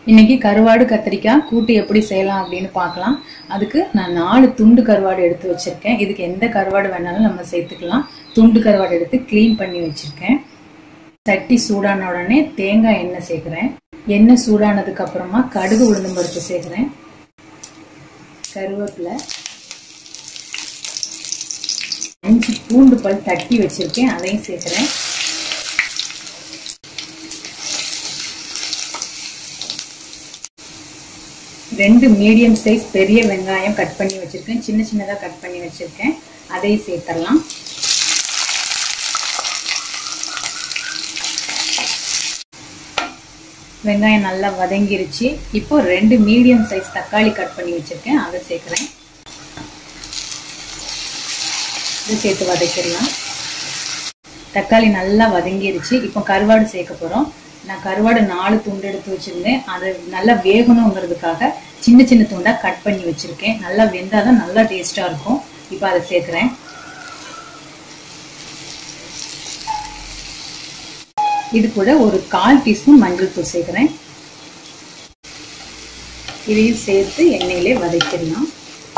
இன்னைக்கு கருவாடு கத்திரிக்காய் கூட்டு எப்படி செய்யலாம் அப்படின்னு பார்க்கலாம் அதுக்கு நான் நாலு துண்டு கருவாடு எடுத்து வச்சிருக்கேன் இதுக்கு எந்த கருவாடு வேணாலும் நம்ம சேர்த்துக்கலாம் துண்டு கருவாடு எடுத்து க்ளீன் பண்ணி வச்சிருக்கேன் சட்டி சூடான உடனே தேங்காய் எண்ணெய் சேர்க்குறேன் எண்ணெய் சூடானதுக்கு அப்புறமா கடுகு உளுந்தம் பருப்பு சேர்க்குறேன் கருவேப்பிலை அஞ்சு பூண்டு பல் தட்டி வச்சிருக்கேன் அதையும் சேர்க்குறேன் ரெண்டு மீடியம் சைஸ் பெரிய வெங்காயம் கட் பண்ணி வச்சிருக்கேன் சின்ன சின்னதாக கட் பண்ணி வச்சிருக்கேன் அதையும் சேர்த்துடலாம் வெங்காயம் நல்லா வதங்கிருச்சு இப்போ ரெண்டு மீடியம் சைஸ் தக்காளி கட் பண்ணி வச்சிருக்கேன் அதை சேர்க்குறேன் இதை சேர்த்து வதக்கிடலாம் தக்காளி நல்லா வதங்கிருச்சு இப்போ கருவாடு சேர்க்க போகிறோம் நான் கருவாடு நாலு துண்டு எடுத்து வச்சிருந்தேன் அது நல்லா வேகணுங்கிறதுக்காக சின்ன சின்ன துண்டாக கட் பண்ணி வச்சிருக்கேன் நல்லா வெந்தாதான் நல்லா டேஸ்டாக இருக்கும் இப்போ அதை சேர்க்குறேன் இது கூட ஒரு கால் டீஸ்பூன் மஞ்சள் தூள் சேர்க்குறேன் இதையும் சேர்த்து எண்ணெயிலே வதக்கிடலாம்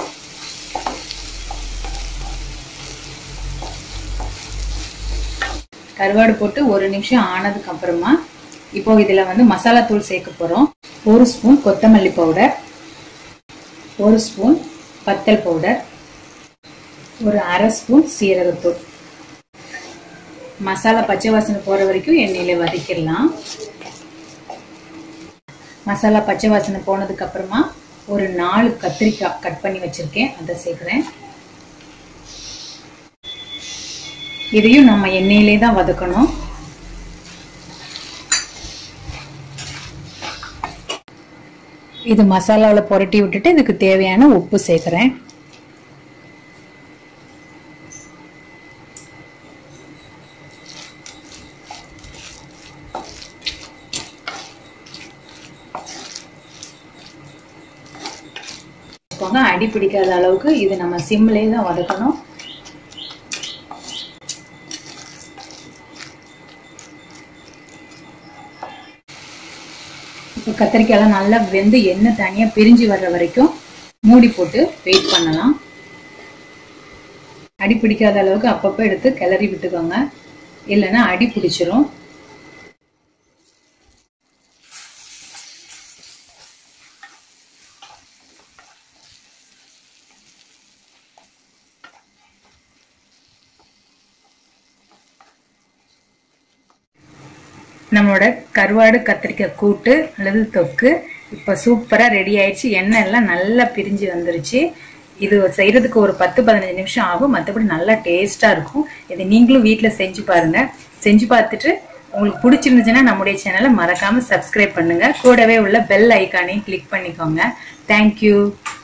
கருவாடு போட்டு ஒரு நிமிஷம் ஆனதுக்கு அப்புறமா இப்போ இதுல வந்து மசாலா தூள் சேர்க்க போறோம் ஒரு ஸ்பூன் கொத்தமல்லி பவுடர் ஒரு ஸ்பூன் பத்தல் பவுடர் ஒரு அரை ஸ்பூன் சீரகத்தூள் மசாலா பச்சை வாசனை போற வரைக்கும் எண்ணெயில வதக்கிடலாம் மசாலா பச்சை வாசனை போனதுக்கு அப்புறமா ஒரு நாலு கத்திரிக்காய் கட் பண்ணி வச்சிருக்கேன் அதை சேர்க்குறேன் இதையும் நம்ம எண்ணெயிலே தான் வதக்கணும் இது மசாலாவில் புரட்டி விட்டுட்டு இதுக்கு தேவையான உப்பு சேர்க்குறேன் அடி பிடிக்காத அளவுக்கு இது நம்ம சிம்லேயே தான் வதக்கணும் இப்போ கத்திரிக்காயெல்லாம் நல்லா வெந்து எண்ணெய் தனியாக பிரிஞ்சு வர்ற வரைக்கும் மூடி போட்டு வெயிட் பண்ணலாம் அடி பிடிக்காத அளவுக்கு அப்பப்போ எடுத்து கிளறி விட்டுக்கோங்க இல்லைன்னா அடி பிடிச்சிரும் நம்மளோட கருவாடு கத்திரிக்காய் கூட்டு அல்லது தொக்கு இப்போ சூப்பராக ரெடி ஆயிடுச்சு எண்ணெய் எல்லாம் நல்லா பிரிஞ்சு வந்துருச்சு இது செய்யறதுக்கு ஒரு பத்து பதினஞ்சு நிமிஷம் ஆகும் மற்றபடி நல்லா டேஸ்டாக இருக்கும் இதை நீங்களும் வீட்டில் செஞ்சு பாருங்க செஞ்சு பார்த்துட்டு உங்களுக்கு பிடிச்சிருந்துச்சுன்னா நம்முடைய சேனலை மறக்காம சப்ஸ்கிரைப் பண்ணுங்க கூடவே உள்ள பெல் ஐக்கானையும் கிளிக் பண்ணிக்கோங்க தேங்க்யூ